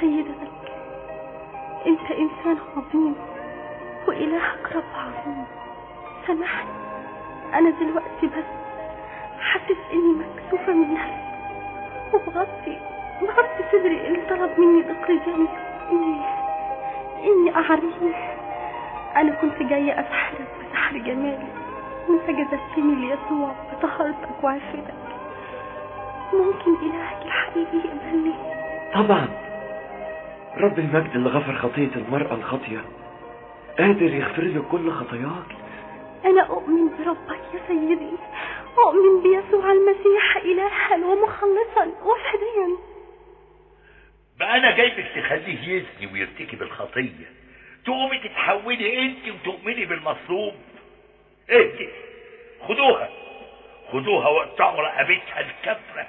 سيدك انت انسان عظيم والهك رب عظيم سامحني انا دلوقتي بس حاسس اني مكسوفة من نفسي وبغطي بغطي صدري اللي طلب مني دقيقتين اني اني اعريه انا كنت جاية اسحرك بسحر جمالي وانت جذبتني ليسوع بطهارتك وعفتك ممكن الهك الحقيقي يقبلني طبعا رب المجد اللي غفر خطية المرأة الخاطية قادر يغفر لك كل خطاياك انا اؤمن بربك يا سيدي اؤمن بيسوع المسيح الها ومخلصا وفديا بقى انا جايبك تخليه يزني ويرتكب الخطية تقومي تتحولي انت وتؤمني بالمصلوب اهدي خدوها خدوها واقطعوا رقبتها الكفرة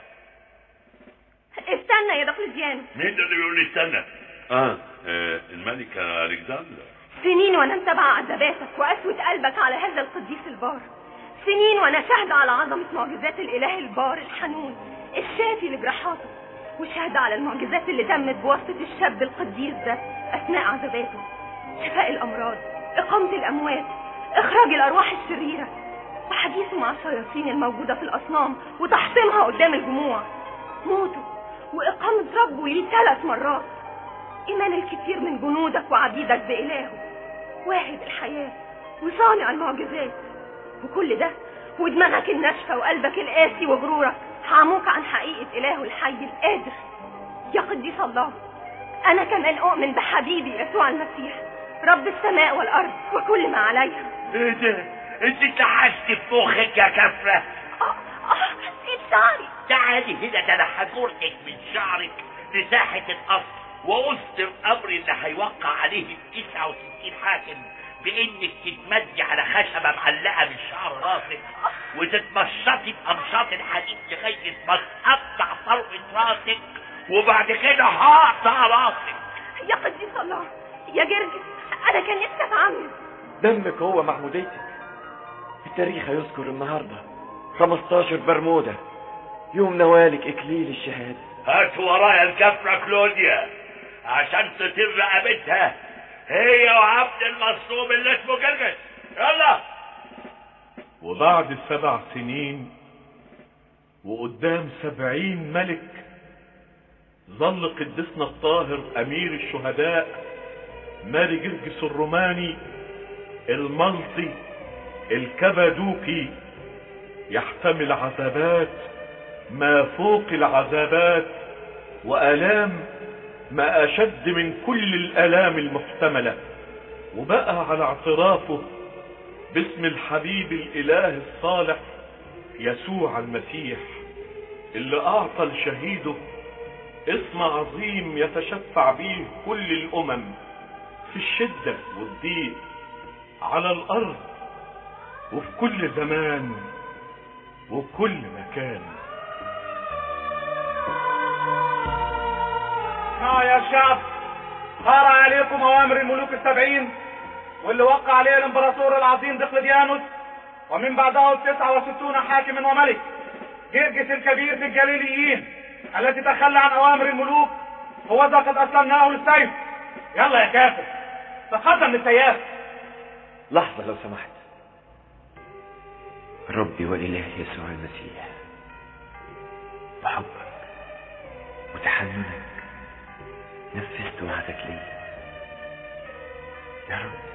استنى يا دقلديان مين ده اللي بيقول لي استنى اه آه الملكة الكسندر سنين وانا متابعة عذاباتك وقسوة قلبك على هذا القديس البار سنين وانا شاهدة على عظمة معجزات الاله البار الحنون الشافي لجراحاته وشاهدة على المعجزات اللي تمت بواسطة الشاب القديس ده اثناء عذاباته شفاء الامراض اقامة الاموات اخراج الارواح الشريرة وحديثه مع الشياطين الموجودة في الاصنام وتحطيمها قدام الجموع موته واقامة ربه ليه ثلاث مرات ايمان الكثير من جنودك وعبيدك بإلهه واهب الحياة وصانع المعجزات وكل ده ودماغك الناشفة وقلبك القاسي وغرورك حاموك عن حقيقة إله الحي القادر يا قديس الله أنا كمان أؤمن بحبيبي يسوع المسيح رب السماء والأرض وكل ما عليها ايه ده انت اتلحست في مخك يا كفرة آه آه سيب شعري تعالي هنا ده انا هجرك من شعرك لساحة القصر ووسط الامر اللي هيوقع عليه ال 69 حاكم بانك تتمدي على خشبه معلقه من شعر راسك وتتمشطي بامشاط الحديد لغايه ما تقطع طرف راسك وبعد كده هقطع راسك يا قديس الله يا جرجس أنا كان نفسي أتعمد دمك هو معموديتك التاريخ هيذكر النهاردة 15 برمودة يوم نوالك إكليل الشهادة هات ورايا الكفرة كلوديا عشان تطير رقبتها هي وعبد المصلوب اللي اسمه جرجس يلا وبعد سبع سنين وقدام سبعين ملك ظل قدسنا الطاهر امير الشهداء ماري جرجس الروماني الملطي الكبدوكي يحتمل عذابات ما فوق العذابات والام ما اشد من كل الالام المحتمله وبقى على اعترافه باسم الحبيب الاله الصالح يسوع المسيح اللي اعطى لشهيده اسم عظيم يتشفع به كل الامم في الشده والضيق على الارض وفي كل زمان وكل مكان اسمعوا يا شعب صار عليكم اوامر الملوك السبعين واللي وقع عليه الامبراطور العظيم دقلديانوس ومن بعده التسعة وستون حاكم وملك جرجس الكبير في الجليليين التي تخلى عن اوامر الملوك هو ذا قد اسلمناه للسيف يلا يا كافر تقدم للسياف لحظة لو سمحت ربي وإله يسوع المسيح بحبك وتحننك نفذت وعدك لي يا رب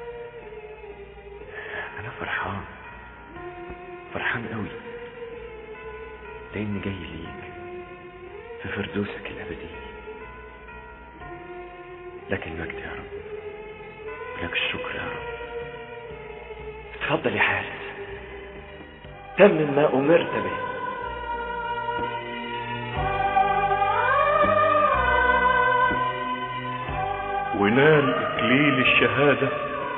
أنا فرحان فرحان قوي لأني جاي ليك في فردوسك الأبدي لك المجد يا رب ولك الشكر يا رب اتفضل يا حارس تمم ما أمرت به ونال إكليل الشهادة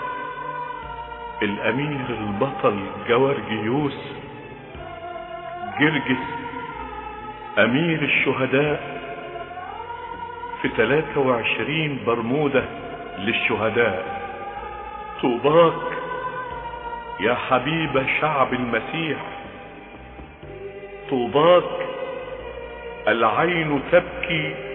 الأمير البطل جورجيوس جرجس أمير الشهداء في 23 برمودة للشهداء طوباك يا حبيب شعب المسيح طوباك العين تبكي